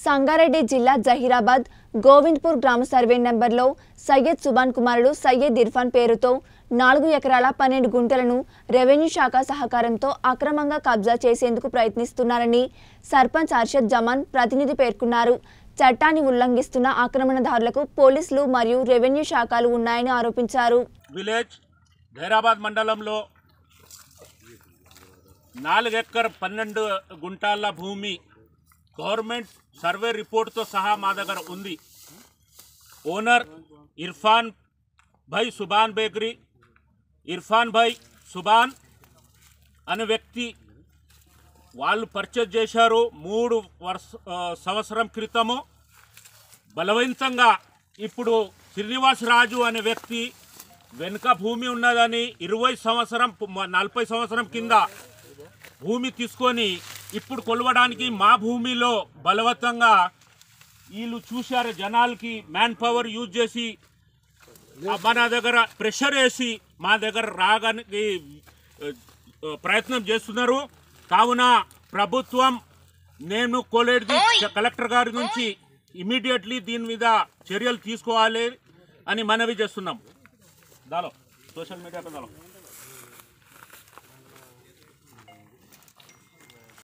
సంగారెడ్డి జిల్లా జహీరాబాద్ గోవింద్పూర్ గ్రామ సర్వే నెంబర్లో సయ్యద్ సుబాన్ కుమారుడు సయ్యద్ ఇర్ఫాన్ పేరుతో నాలుగు ఎకరాల పన్నెండు గుంటలను రెవెన్యూ శాఖ సహకారంతో అక్రమంగా కబ్జా చేసేందుకు ప్రయత్నిస్తున్నారని సర్పంచ్ అర్షద్ జమాన్ ప్రతినిధి పేర్కొన్నారు చట్టాన్ని ఉల్లంఘిస్తున్న ఆక్రమణదారులకు పోలీసులు మరియు రెవెన్యూ శాఖలు ఉన్నాయని ఆరోపించారు విలేజ్ ధైరాబాద్ మండలంలో నాలుగు ఎక్కర్ పన్నెండు గుంటాల భూమి గవర్నమెంట్ సర్వే రిపోర్ట్తో సహా మా దగ్గర ఉంది ఓనర్ ఇర్ఫాన్ భాయ్ సుబాన్ బేకరీ ఇర్ఫాన్ భాయ్ సుబాన్ అనే వ్యక్తి వాళ్ళు పర్చేజ్ చేశారు మూడు వర్ష ఆ, సంవత్సరం క్రితము బలవంతంగా ఇప్పుడు శ్రీనివాస్ రాజు అనే వ్యక్తి వెనుక భూమి ఉన్నదని ఇరవై సంవత్సరం మ- నలభై సంవత్సరం కింద భూమి తీసుకొని ఇప్పుడు కొలవడానికి మా భూమిలో బలవంతంగా వీళ్ళు చూశారు జనాలకి మ్యాన్ పవర్ యూజ్ చేసి ఆ మన దగ్గర ప్రెషర్ వేసి మా దగ్గర రాగానికి ఆ, ఆ, ప్రయత్నం చేస్తున్నారు కావున ప్రభుత్వం నేను కోలేటిది కలెక్టర్ గారి నుంచి ఇమీడియట్లీ దీని మీద చర్యలు తీసుకోవాలి అని మనవి చేస్తున్నాం దాలో సోషల్ మీడియాలో దాలో